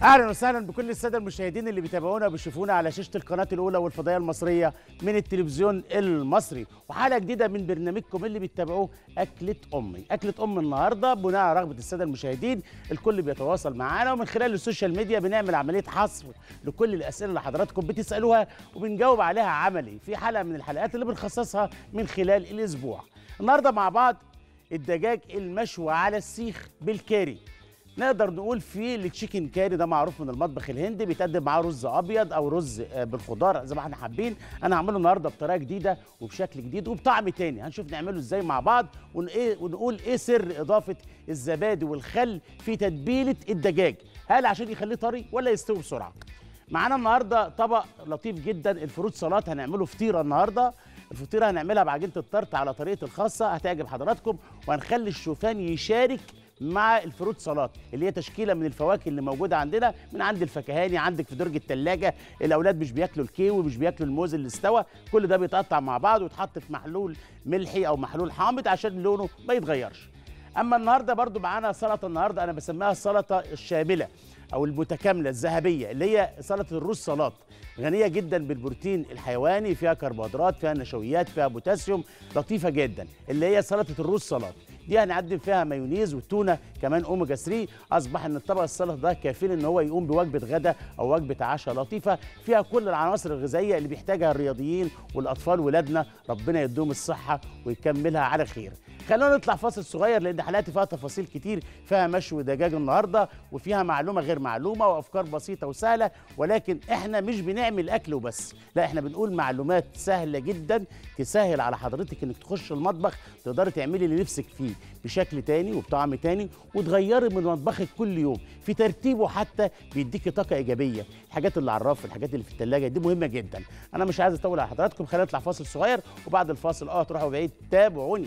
اهلا وسهلا بكل الساده المشاهدين اللي بيتابعونا وبيشوفونا على شاشه القناه الاولى والفضائيه المصريه من التلفزيون المصري وحلقه جديده من برنامجكم اللي بتتابعوه اكله امي اكله ام النهارده بناء على رغبه الساده المشاهدين الكل بيتواصل معانا ومن خلال السوشيال ميديا بنعمل عمليه حصر لكل الاسئله اللي حضراتكم بتسالوها وبنجاوب عليها عملي في حلقه من الحلقات اللي بنخصصها من خلال الاسبوع النهارده مع بعض الدجاج المشوي على السيخ بالكاري نقدر نقول في التشيكن كاري ده معروف من المطبخ الهندي بيتقدم معاه رز ابيض او رز آه، بالخضار زي ما احنا حابين انا هعمله النهارده بطريقه جديده وبشكل جديد وبطعم تاني هنشوف نعمله ازاي مع بعض ون- إيه- ونقول ايه سر اضافه الزبادي والخل في تتبيله الدجاج هل عشان يخليه طري ولا يستوي بسرعه معانا النهارده طبق لطيف جدا الفروت سلطات هنعمله فطيره النهارده الفطيره هنعملها بعجينه الطرت على طريقه الخاصه هتعجب حضراتكم وهنخلي الشوفان يشارك مع الفروت سلطات اللي هي تشكيله من الفواكه اللي موجوده عندنا من عند الفكهاني عندك في درج الثلاجه الاولاد مش بياكلوا الكيوي مش بياكلوا الموز اللي استوى كل ده بيتقطع مع بعض ويتحط في محلول ملحي او محلول حامض عشان لونه ما يتغيرش اما النهارده برضو معانا سلطه النهارده انا بسميها السلطه الشامله او المتكامله الذهبيه اللي هي سلطه الرز سلطات غنيه جدا بالبروتين الحيواني فيها كربوهيدرات فيها نشويات فيها بوتاسيوم لطيفه جدا اللي هي سلطه الرز سلطات دي هنقدم فيها مايونيز والتونه كمان اوميجا 3 اصبح ان الطبق السلطه ده كافيل ان هو يقوم بوجبه غدا او وجبه عشاء لطيفه فيها كل العناصر الغذائيه اللي بيحتاجها الرياضيين والاطفال ولادنا ربنا يديهم الصحه ويكملها على خير خلونا نطلع فاصل صغير لان حلقتي فيها تفاصيل كتير فيها مشوي دجاج النهارده وفيها معلومه غير معلومه وافكار بسيطه وسهله ولكن احنا مش بنعمل اكل وبس لا احنا بنقول معلومات سهله جدا تسهل على حضرتك انك تخش المطبخ تقدري تعملي اللي نفسك فيه بشكل تاني وبطعم تاني وتغيري من مطبخك كل يوم في ترتيبه حتى بيديكي طاقه ايجابيه الحاجات اللي على الرف الحاجات اللي في الثلاجه دي مهمه جدا انا مش عايز اطول على حضراتكم خلينا نطلع فاصل صغير وبعد الفاصل اه تروحوا بعيد تابعوني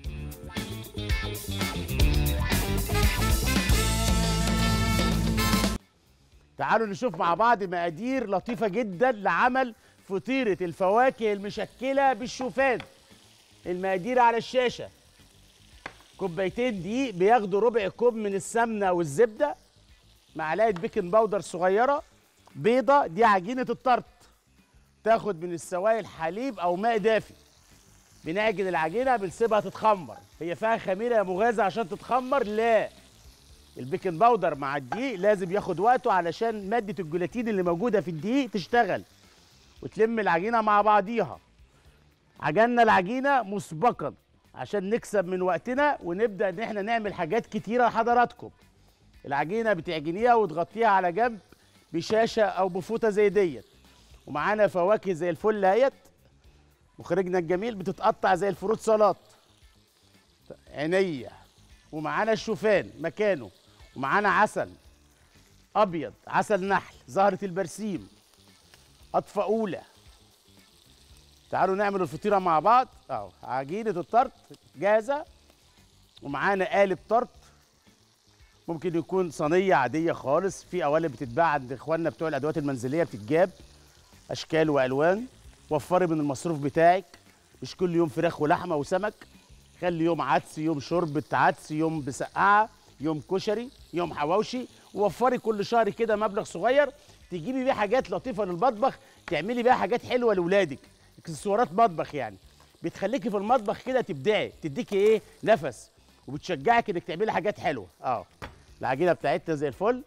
تعالوا نشوف مع بعض مقادير لطيفة جدا لعمل فطيرة الفواكه المشكلة بالشوفان المقادير على الشاشة كوبايتين دقيق بياخدوا ربع كوب من السمنة أو الزبدة معلقة بيكنج باودر صغيرة بيضة دي عجينة الطرط تاخد من السوائل حليب أو ماء دافي بنعجن العجينة بنسيبها تتخمر هي فيها خميرة يا مغازة عشان تتخمر لا البيكنج باودر مع الدقيق لازم ياخد وقته علشان ماده الجيلاتين اللي موجوده في الدقيق تشتغل وتلم العجينه مع بعضيها عجنا العجينه مسبقا عشان نكسب من وقتنا ونبدا ان احنا نعمل حاجات كتيره لحضراتكم العجينه بتعجنيها وتغطيها على جنب بشاشه او بفوطه زي ديت ومعانا فواكه زي الفل اهيت مخرجنا الجميل بتتقطع زي الفروت سلطات عينيا ومعانا الشوفان مكانه ومعانا عسل ابيض عسل نحل زهره البرسيم قطفه اولى تعالوا نعمل الفطيره مع بعض اهو عجينه الطرط جاهزه ومعانا قالب طرط ممكن يكون صينيه عاديه خالص في قوالب بتتباع عند اخواننا بتوع الادوات المنزليه بتتجاب اشكال والوان وفري من المصروف بتاعك مش كل يوم فراخ ولحمه وسمك خلي يوم عدس يوم شوربه عدس يوم بسقعه يوم كشري يوم حواوشي ووفري كل شهر كده مبلغ صغير تجيبي بيه حاجات لطيفه للمطبخ تعملي بيها حاجات حلوه لاولادك اكسسوارات مطبخ يعني بتخليكي في المطبخ كده تبدعي تديكي ايه نفس وبتشجعك انك تعملي حاجات حلوه اه العجينه بتاعتنا زي الفل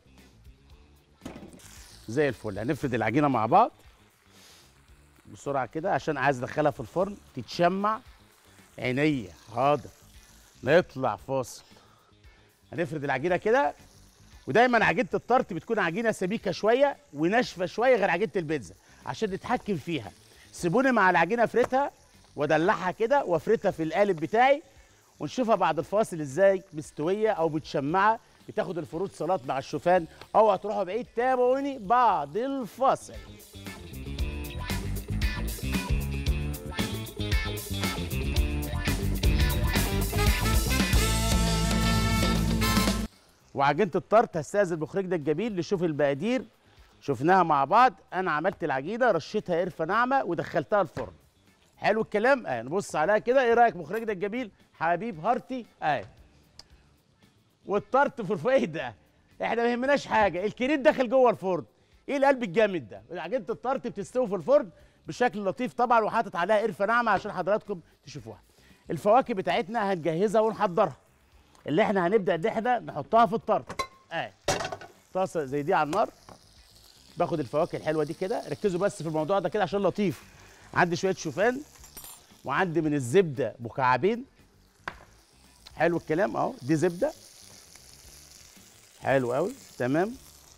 زي الفل هنفرد العجينه مع بعض بسرعه كده عشان عايز ادخلها في الفرن تتشمع عينيا حاضر نطلع فاصل هنفرد العجينه كده ودايما عجينه الطرت بتكون عجينه سميكه شويه وناشفه شويه غير عجينه البيتزا عشان نتحكم فيها سيبوني مع العجينه افردها وادلعها كده وافردها في القالب بتاعي ونشوفها بعد الفاصل ازاي مستويه او متشمعه بتاخد الفروت سلطات مع الشوفان او هتروحوا بعيد تابعوني بعد الفاصل وعجينه الطرت هستاذن مخرجنا الجميل نشوف المقادير شفناها مع بعض انا عملت العجينه رشيتها قرفه ناعمه ودخلتها الفرن حلو الكلام اه نبص عليها كده ايه رايك مخرجنا الجميل حبيب هارتي اه والطرت في الفايده احنا ما يهمناش حاجه الكريت داخل جوه الفرن ايه القلب الجامد ده عجينه الطرت بتستوي في الفرن بشكل لطيف طبعا وحاطط عليها قرفه ناعمه عشان حضراتكم تشوفوها الفواكه بتاعتنا هنجهزها ونحضرها اللي احنا هنبدا ان احنا نحطها في الطرت اه طاسه زي دي على النار باخد الفواكه الحلوه دي كده ركزوا بس في الموضوع ده كده عشان لطيف عندي شويه شوفان وعندي من الزبده مكعبين حلو الكلام اهو دي زبده حلو قوي تمام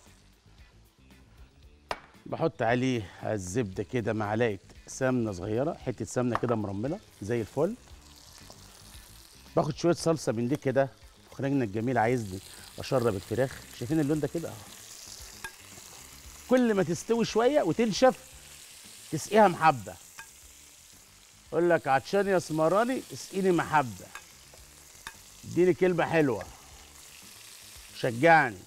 بحط عليه الزبده كده معلقه سمنه صغيره حته سمنه كده مرمله زي الفل باخد شويه صلصه من دي كده مخرجنا الجميل عايزني اشرب الفراخ شايفين اللون ده كده اهو كل ما تستوي شويه وتنشف تسقيها محبه اقول لك عطشان يا سمراني اسقيني محبه اديني كلمه حلوه شجعني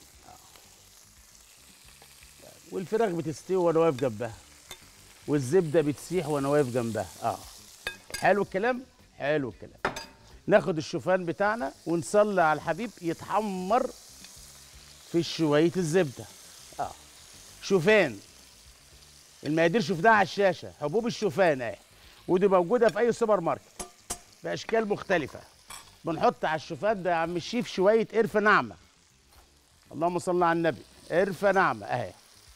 والفراخ بتستوي وانا واقف جنبها والزبده بتسيح وانا واقف جنبها اه حلو الكلام حلو الكلام ناخد الشوفان بتاعنا ونصلي على الحبيب يتحمر في شويه الزبده اه شوفان المقادير شفناها على الشاشه حبوب الشوفان اهي ودي موجوده في اي سوبر ماركت باشكال مختلفه بنحط على الشوفان ده يا عم الشيف شويه قرفه ناعمه اللهم صل على النبي قرفه ناعمه اهي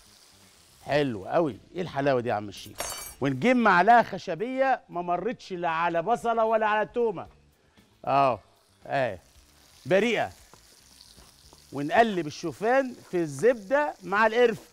حلو قوي ايه الحلاوه دي يا عم الشيف ونجيب معلقه خشبيه ما مرتش لا على بصله ولا على تومه اه اهي بريئه ونقلب الشوفان في الزبده مع القرفه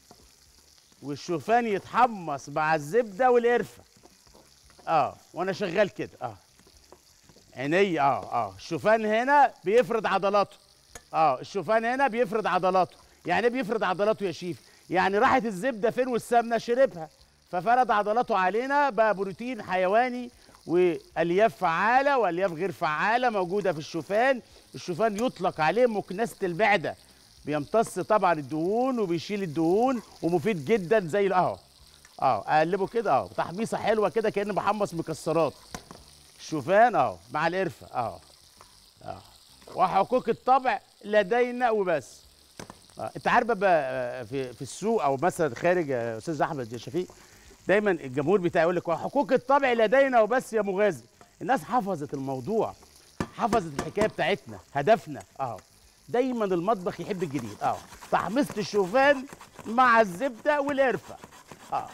والشوفان يتحمص مع الزبده والقرفه اه وانا شغال كده اه عيني اه اه الشوفان هنا بيفرد عضلاته اه الشوفان هنا بيفرد عضلاته يعني ايه بيفرد عضلاته يا شيف يعني راحت الزبده فين والسمنه شربها ففرد عضلاته علينا بقى بروتين حيواني والياف فعاله والياف غير فعاله موجوده في الشوفان الشوفان يطلق عليه مكنسه المعده بيمتص طبعا الدهون وبيشيل الدهون ومفيد جدا زي اهو اه اقلبه كده اهو تحميصه حلوه كده كاني بحمص مكسرات الشوفان اهو مع القرفه اهو اه وحقوق الطبع لدينا وبس آه. انت عارف بقى في في السوق او مثلا خارج يا استاذ احمد يا شفيق دايما الجمهور بتاعي يقول لك حقوق الطبع لدينا وبس يا مغازي الناس حفظت الموضوع حفظت الحكايه بتاعتنا هدفنا اهو دايما المطبخ يحب الجديد اه تحميصه الشوفان مع الزبده والقرفه اه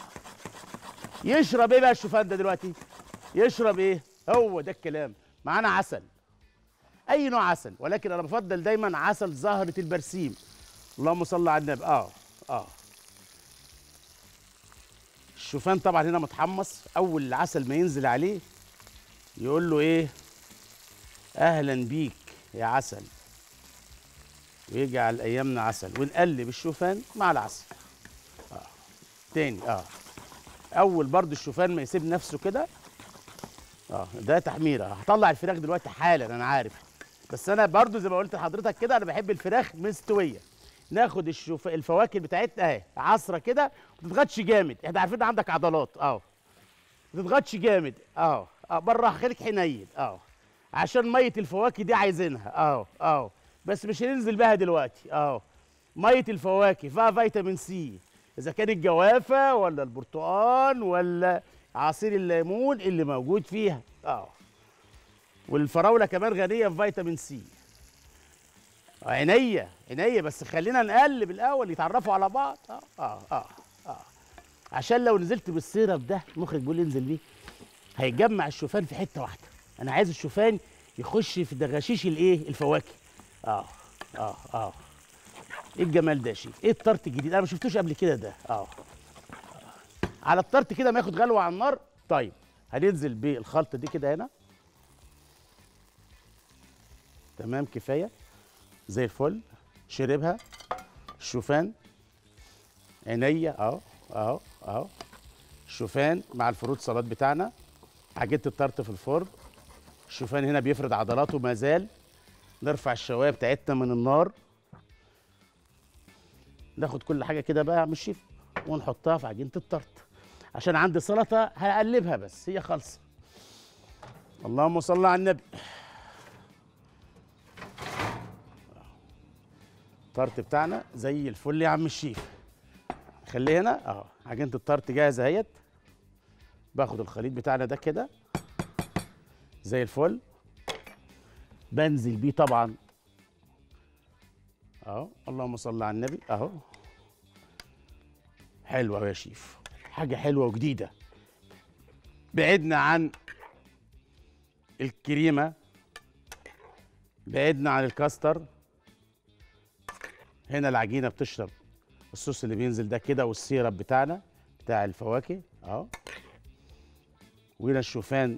يشرب ايه بقى الشوفان ده دلوقتي يشرب ايه هو ده الكلام معانا عسل اي نوع عسل ولكن انا بفضل دايما عسل زهره البرسيم اللهم صل على النبي اه اه الشوفان طبعا هنا متحمص اول العسل ما ينزل عليه يقول له ايه اهلا بيك يا عسل ويجعل ايامنا عسل ونقلب الشوفان مع العسل اه تاني اه اول برضو الشوفان ما يسيب نفسه كده اه ده تحميره هطلع الفراخ دلوقتي حالا انا عارف بس انا برضو زي ما قلت لحضرتك كده انا بحب الفراخ مستويه ناخد الشوف الفواكه بتاعتنا اهي عصره كده ما تضغطش جامد احنا عارفين ان عندك عضلات اه ما تضغطش جامد اه اه بره خليك حنين اه عشان ميه الفواكه دي عايزينها اه اه بس مش هننزل بها دلوقتي اه ميه الفواكه فيها فيتامين سي اذا كان الجوافه ولا البرتقال ولا عصير الليمون اللي موجود فيها اه والفراوله كمان غنيه في فيتامين سي عينيا عينيا بس خلينا نقلب الاول يتعرفوا على بعض اه اه اه, آه. عشان لو نزلت بالسيرب ده المخرج بيقول لي انزل بيه هيجمع الشوفان في حته واحده انا عايز الشوفان يخش في دغاشيش الايه الفواكه اه اه اه ايه الجمال ده يا شيخ ايه الطرت الجديد انا ما شفتوش قبل كده ده اه على الطرت كده ما ياخد غلوه على النار طيب هننزل بالخلطه دي كده هنا تمام كفايه زي الفل شربها الشوفان عينيا اهو اهو اهو الشوفان مع الفروت سلطات بتاعنا عجينه الطرت في الفرن الشوفان هنا بيفرد عضلاته ما زال نرفع الشوايه بتاعتنا من النار ناخد كل حاجه كده بقى يا عم الشيف ونحطها في عجينه الطرت عشان عندي سلطه هقلبها بس هي خالصه اللهم صل على النبي الطرت بتاعنا زي الفل يا عم الشيف خليه هنا اه عجينه الطرت جاهزه اهيت باخد الخليط بتاعنا ده كده زي الفل بنزل بيه طبعا اهو اللهم صل على النبي اهو حلوه يا شيف حاجه حلوه وجديده بعدنا عن الكريمه بعدنا عن الكاستر هنا العجينه بتشرب الصوص اللي بينزل ده كده والسيرب بتاعنا بتاع الفواكه اهو وهنا الشوفان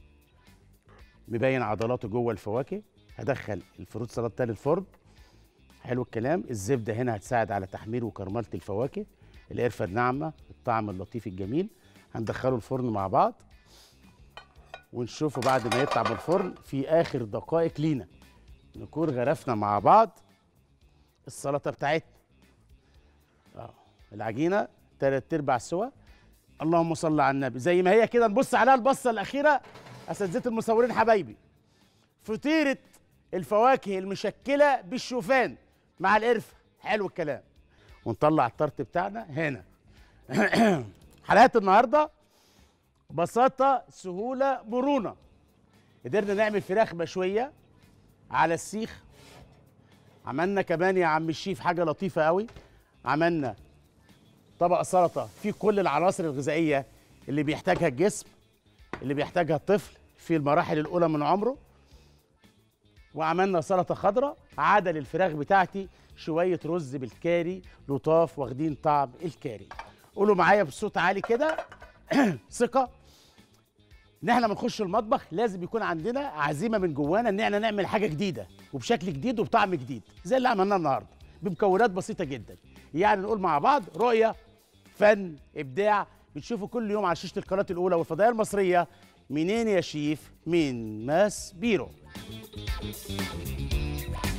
مبين عضلاته جوه الفواكه هدخل الفروت سلطه تاني الفرن حلو الكلام الزبده هنا هتساعد على تحمير وكرمله الفواكه القرفه الناعمه الطعم اللطيف الجميل هندخله الفرن مع بعض ونشوفه بعد ما يطلع من الفرن في اخر دقائق لينا نكون غرفنا مع بعض السلطه بتاعتنا اه العجينه تلات ارباع سوا اللهم صل على النبي زي ما هي كده نبص عليها البصه الاخيره اساتذه المصورين حبايبي فطيره الفواكه المشكله بالشوفان مع القرفه حلو الكلام ونطلع الطرت بتاعنا هنا حلقات النهارده بساطه سهوله مرونه قدرنا نعمل فراخ مشويه على السيخ عملنا كمان يا عم الشيف حاجه لطيفه قوي عملنا طبق سلطه فيه كل العناصر الغذائيه اللي بيحتاجها الجسم اللي بيحتاجها الطفل في المراحل الاولى من عمره وعملنا سلطه خضراء عدا للفراخ بتاعتي شويه رز بالكاري لطاف واخدين طعم الكاري قولوا معايا بصوت عالي كده ثقه ان احنا لما نخش المطبخ لازم يكون عندنا عزيمه من جوانا ان احنا نعمل حاجه جديده وبشكل جديد وبطعم جديد زي اللي عملناه النهارده بمكونات بسيطه جدا يعني نقول مع بعض رؤيه فن ابداع بتشوفوا كل يوم على شاشه القناه الاولى والفضائيه المصريه منين يا شيف من ماس بيرو